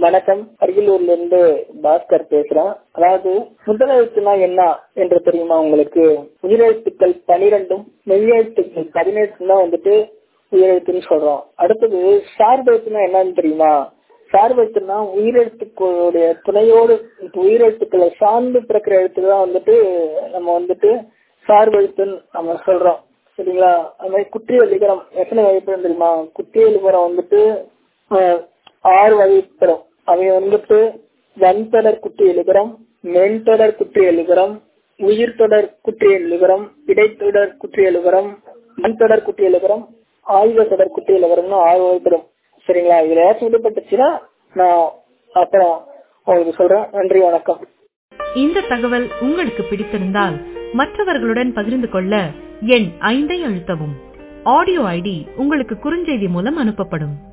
வணக்கம் அரியலூர்ல இருந்து பாஸ்கர் பேசுறேன் அதாவது முதலெழுத்துனா என்ன என்று தெரியுமா உங்களுக்கு உயிரெழுத்துக்கள் பனிரெண்டும் மெய்யெழுத்துக்கள் பதினெட்டு தான் வந்துட்டு உயிரெழுத்துன்னு சொல்றோம் அடுத்தது சார்பெழுத்துனா என்னன்னு தெரியுமா சார்பெழுத்துனா உயிரெழுத்துக்களுடைய துணையோடு உயிரெழுத்துக்களை சார்ந்து பிறக்கிற எழுத்து தான் வந்துட்டு நம்ம வந்துட்டு சார்பெழுத்துன்னு நம்ம சொல்றோம் சரிங்களா அது மாதிரி குற்றியல் லிகரம் எத்தனை வகைப்படும் தெரியுமா குற்றியல் லிகரம் வந்துட்டு ஆறு வகைப்படும் அவை வந்துட்டு வன்தொடர் குற்றி எழுகரம் மென்தொடர் குற்றி எழுகரம் உயிர் தொடர் குற்றி எழுகரம் இடைத்தொடர் குற்றி எழுகரம் மண்தொடர் குற்றி எழுகரம் ஆயுத தொடர் குற்றி எழுகரம்னு ஆறு வகைப்படும் சரிங்களா இதுல ஏதாச்சும் விடுபட்டுச்சுன்னா நான் அப்புறம் உங்களுக்கு சொல்றேன் நன்றி வணக்கம் இந்த தகவல் உங்களுக்கு பிடித்திருந்தால் மற்றவர்களுடன் பகிர்ந்து கொள்ள எண் ஐந்தை அழுத்தவும் ஆடியோ ஐடி உங்களுக்கு குறுஞ்செய்தி மூலம் அனுப்பப்படும்